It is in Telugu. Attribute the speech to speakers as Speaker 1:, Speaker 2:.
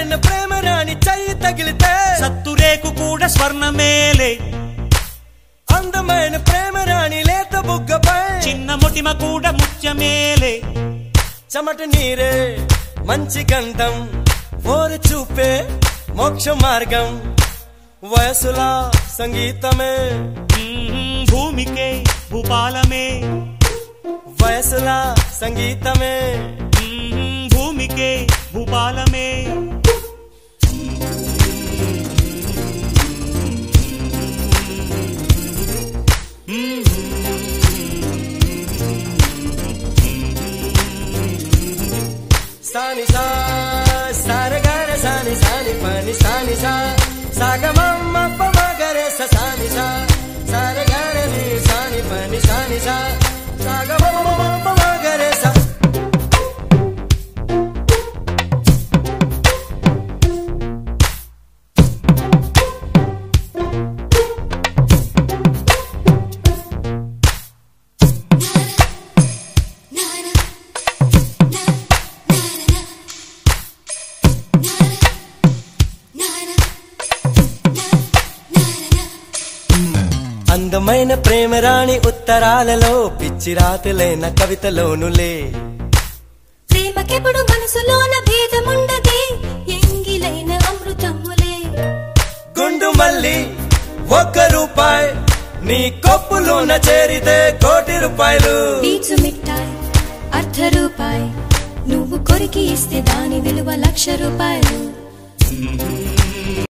Speaker 1: అందమైన ప్రేమ రాణి చెయ్యి తగిలితే
Speaker 2: సత్తురేకు కూడా స్వర్ణమేలే
Speaker 1: అందమైన ప్రేమ రాణి లేత బుగ్గపై
Speaker 2: చిన్న మొటిమ కూడా ముత్యమేలే
Speaker 1: చెమట నీరే మంచి గంధం ఓరు చూపే మోక్ష మార్గం వయసులా సంగీతమే
Speaker 2: మ్మ్, భూమికే భూపాలమే
Speaker 1: వయసులా సంగీతమే
Speaker 2: మ్మ్, భూమికే భూపాలమే
Speaker 1: సాని సా సారగార సాని సాని పని సాని సా సాగమమ్మ పమగరే స సాని సా సారగార ని సాని పని సాని సా సాగమమ్మ పమగరే స అందమైన ప్రేమ రాణి ఉత్తరాలలో పిచ్చి రాతలైన కవితలోనులే
Speaker 3: ప్రేమకెప్పుడు మనసులోన భేదముండదే ఎంగిలైన అమృతములే
Speaker 1: గుండు మల్లి ఒక్క రూపాయి నీ కొప్పులోన చేరితే కోటి రూపాయలు
Speaker 3: పీచు మిఠాయి అర్ధ రూపాయి నువ్వు కొరికి ఇస్తే దాని విలువ లక్ష రూపాయలు